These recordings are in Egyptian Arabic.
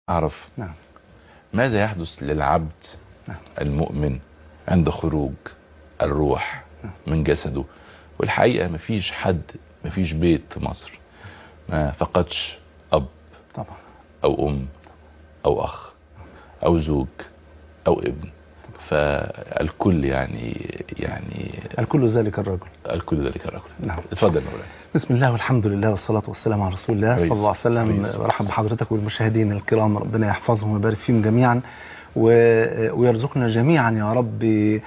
أعرف نعم ماذا يحدث للعبد نعم. المؤمن عند خروج الروح نعم. من جسده والحقيقة مفيش حد مفيش بيت في مصر ما فقدش أب طبعا أو أم أو أخ أو زوج أو ابن فالكل يعني يعني الكل ذلك الرجل الكل ذلك الرجل نعم. اتفضل يا مولانا بسم الله والحمد لله والصلاة والسلام على رسول الله عليه صلى الله عليه وسلم الصلاة ورحب بحضرتك والمشاهدين الكرام ربنا يحفظهم ويبارك فيهم جميعا و- ويرزقنا جميعا يا رب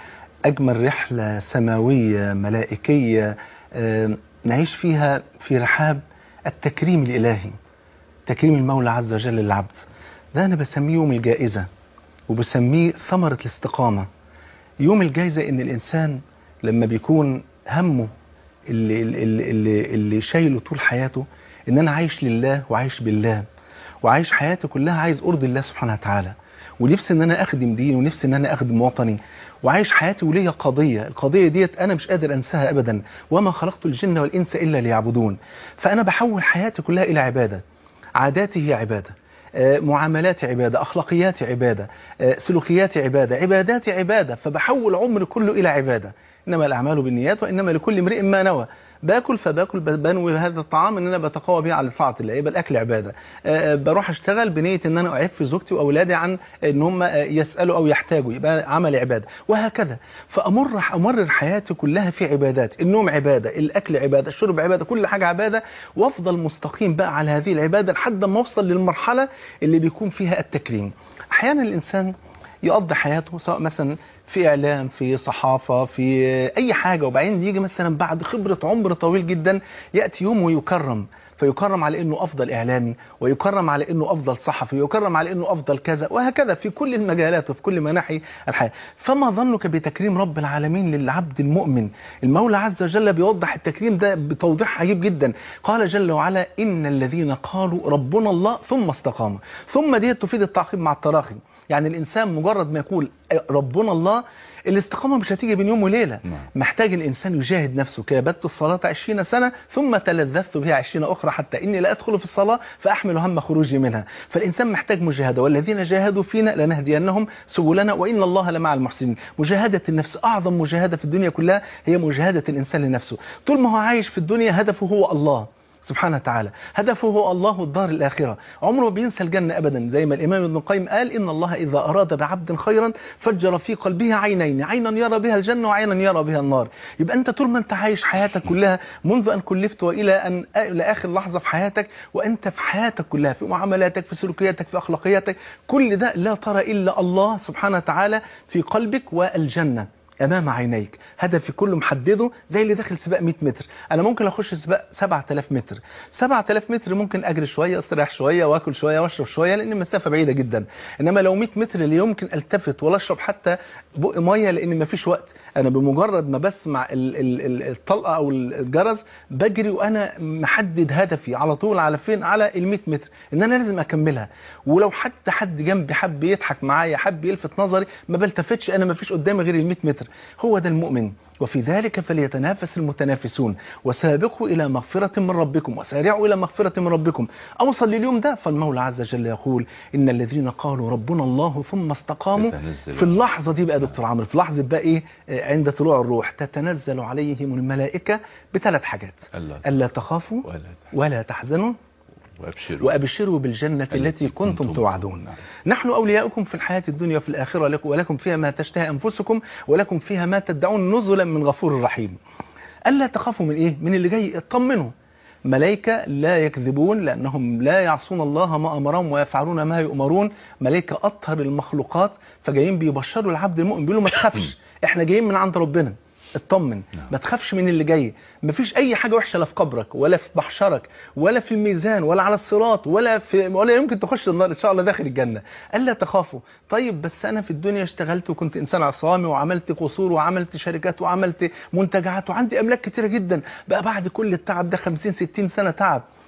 أجمل رحلة سماوية ملائكية آه، نعيش فيها في رحاب التكريم الإلهي تكريم المولى عز وجل للعبد ده أنا بسميه يوم الجائزة وبسميه ثمرة الاستقامة يوم الجائزة إن الإنسان لما بيكون همه اللي, اللي, اللي, اللي شايله طول حياته إن أنا عايش لله وعايش بالله وعايش حياتي كلها عايز أرضي الله سبحانه وتعالى ونفسي ان انا اخدم ديني ونفسي ان انا اخدم وطني وعايش حياتي وليا قضيه القضيه ديت انا مش قادر انساها ابدا وما خلقت الجن والانس الا ليعبدون فانا بحول حياتي كلها الى عباده عاداتي هي عباده آه، معاملاتي عبادة أخلاقياتي عبادة آه، سلوكياتي عبادة عباداتي عبادة فبحول عمري كله إلى عبادة إنما الأعمال بالنيات وإنما لكل امرئ ما نوى باكل فباكل ب- بنوي هذا الطعام ان انا بتقوى به على طاعه الله يبقى الاكل عباده آه، آه، بروح اشتغل بنيه ان انا اعف زوجتي واولادي عن ان هم آه، يسالوا او يحتاجوا يبقى عمل عباده وهكذا فامر امرر حياتي كلها في عبادات النوم عباده الاكل عباده الشرب عباده كل حاجه عباده وافضل مستقيم بقى على هذه العباده لحد ما اوصل للمرحله اللي بيكون فيها التكريم احيانا الانسان يقضي حياته سواء مثلا في اعلام في صحافه في اي حاجه وبعدين يجي مثلا بعد خبره عمر طويل جدا ياتي يوم ويكرم فيكرم على انه افضل اعلامي ويكرم على انه افضل صحفي ويكرم على انه افضل كذا وهكذا في كل المجالات وفي كل مناحي الحياه فما ظنك بتكريم رب العالمين للعبد المؤمن المولى عز وجل بيوضح التكريم ده بتوضيح عجيب جدا قال جل وعلا ان الذين قالوا ربنا الله ثم استقاموا ثم دي تفيد التعقيب مع التراخي يعني الانسان مجرد ما يقول ربنا الله الاستقامه مش هتيجي بين يوم وليله نعم. محتاج الانسان يجاهد نفسه كابدت الصلاه عشرين سنه ثم تلذذت بها عشرين اخرى حتى اني لا ادخل في الصلاه فاحمل هم خروجي منها فالانسان محتاج مجاهده والذين جاهدوا فينا لنهدينهم سبلنا وان الله لمع المحسنين مجاهده النفس اعظم مجاهده في الدنيا كلها هي مجاهده الانسان لنفسه طول ما هو عايش في الدنيا هدفه هو الله سبحانه وتعالى هدفه هو الله الدار الآخرة عمره ما بينسى الجنة أبدا زي ما الإمام ابن القيم قال إن الله إذا أراد بعبد خيرا فجر في قلبه عينين عينا يرى بها الجنة وعينا يرى بها النار يبقى أنت طول ما أنت عايش حياتك كلها منذ أن كلفت وإلى أن إلى آخر لحظة في حياتك وأنت في حياتك كلها في معاملاتك في سلوكياتك في أخلاقياتك كل ده لا ترى إلا الله سبحانه وتعالى في قلبك والجنة امام عينيك هدفي كله محدده زي اللي داخل سباق 100 متر انا ممكن اخش سباق 7000 متر 7000 متر ممكن اجري شويه استريح شويه واكل شويه واشرب شويه لان المسافه بعيده جدا انما لو 100 متر اللي يمكن التفت ولا اشرب حتى بق ميه لان مفيش وقت انا بمجرد ما بسمع ال- ال- ال- الطلقه او الجرس بجري وانا محدد هدفي على طول على فين على ال 100 متر ان انا لازم اكملها ولو حتى حد جنبي حب يضحك معايا حب يلفت نظري ما بلتفتش انا ما فيش قدامي غير ال 100 متر هو ده المؤمن وفي ذلك فليتنافس المتنافسون وسابقوا الى مغفره من ربكم وسارعوا الى مغفره من ربكم اوصل لليوم ده فالمولى عز وجل يقول ان الذين قالوا ربنا الله ثم استقاموا تتنزل في اللحظه دي بقى يا دكتور عمرو في لحظه بقى ايه آه، عند طلوع الروح تتنزل عليهم الملائكه بثلاث حاجات الله الا تخافوا ولا ولا تحزنوا وابشروا وابشروا بالجنه التي كنتم توعدون نعم. نحن أولياؤكم في الحياة الدنيا وفي الآخرة لكم- ولكم فيها ما تشتهي أنفسكم ولكم فيها ما تدعون نزلا من غفور رحيم ألا تخافوا من إيه؟ من اللي جاي اطمنوا ملائكة لا يكذبون لأنهم لا يعصون الله ما أمرهم ويفعلون ما يؤمرون ملائكة أطهر المخلوقات فجايين بيبشروا العبد المؤمن بيقولوا ما تخافش احنا جايين من عند ربنا اطمن نعم. ما تخافش من اللي جاي مفيش اي حاجه وحشه لا في قبرك ولا في محشرك ولا في الميزان ولا على الصراط ولا في ولا يمكن تخش النار ان شاء الله داخل الجنه الا تخافوا طيب بس انا في الدنيا اشتغلت وكنت انسان عصامي وعملت قصور وعملت شركات وعملت منتجعات وعندي املاك كتيره جدا بقى بعد كل التعب ده 50 60 سنه تعب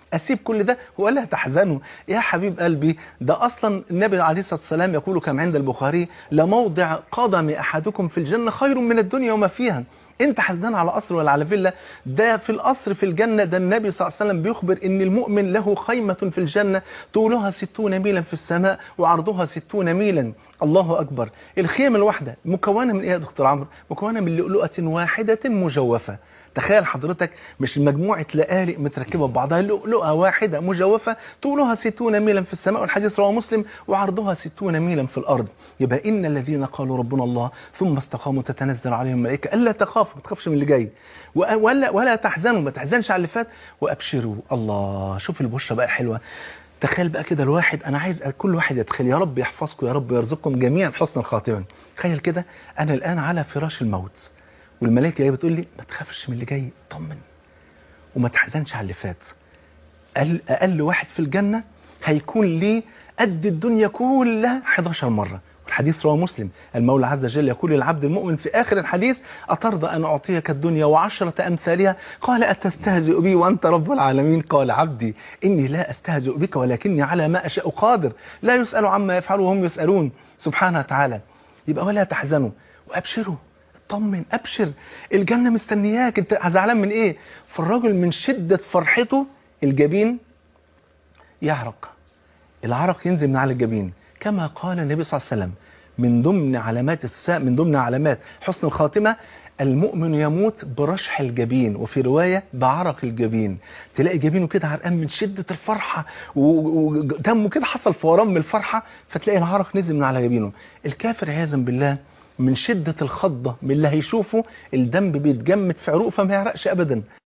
اسيب كل ده ولا تحزنوا يا حبيب قلبي ده اصلا النبي عليه الصلاه والسلام يقول كما عند البخاري لموضع قدم احدكم في الجنه خير من الدنيا وما فيها انت حزنان على قصر ولا على فيلا ده في القصر في الجنه ده النبي صلى الله عليه وسلم بيخبر ان المؤمن له خيمه في الجنه طولها ستون ميلا في السماء وعرضها ستون ميلا الله اكبر الخيمه الواحده مكونه من ايه يا دكتور عمرو مكونه من لؤلؤه واحده مجوفه تخيل حضرتك مش مجموعة لآلئ متركبة ببعضها لؤلؤة واحدة مجوفة طولها ستون ميلا في السماء والحديث رواه مسلم وعرضها ستون ميلا في الأرض يبقى إن الذين قالوا ربنا الله ثم استقاموا تتنزل عليهم الملائكة ألا تخافوا ما تخافش من اللي جاي ولا, ولا تحزنوا ما تحزنش على اللي فات وأبشروا الله شوف البشرة بقى حلوة تخيل بقى كده الواحد انا عايز كل واحد يتخيل يا رب يحفظكم يا رب يرزقكم جميعا حسن الخاتمه تخيل كده انا الان على فراش الموت والملائكه جايه بتقول لي ما تخافش من اللي جاي اطمن وما تحزنش على اللي فات أقل, اقل واحد في الجنه هيكون ليه قد الدنيا كلها 11 مره والحديث رواه مسلم المولى عز وجل يقول للعبد المؤمن في آخر الحديث أترضى أن أعطيك الدنيا وعشرة أمثالها قال أتستهزئ بي وأنت رب العالمين قال عبدي إني لا أستهزئ بك ولكني على ما أشاء قادر لا يسأل عما يفعل وهم يسألون سبحانه وتعالى يبقى ولا تحزنوا وأبشروا اطمن ابشر الجنه مستنياك انت زعلان من ايه فالراجل من شده فرحته الجبين يعرق العرق ينزل من على الجبين كما قال النبي صلى الله عليه وسلم من ضمن علامات الساء من ضمن علامات حسن الخاتمه المؤمن يموت برشح الجبين وفي رواية بعرق الجبين تلاقي جبينه كده عرقان من شدة الفرحة ودمه كده حصل فوران من الفرحة فتلاقي العرق نزل من على جبينه الكافر عياذا بالله من شدة الخضة من اللي هيشوفه الدم بيتجمد في عروق فما يعرقش أبدا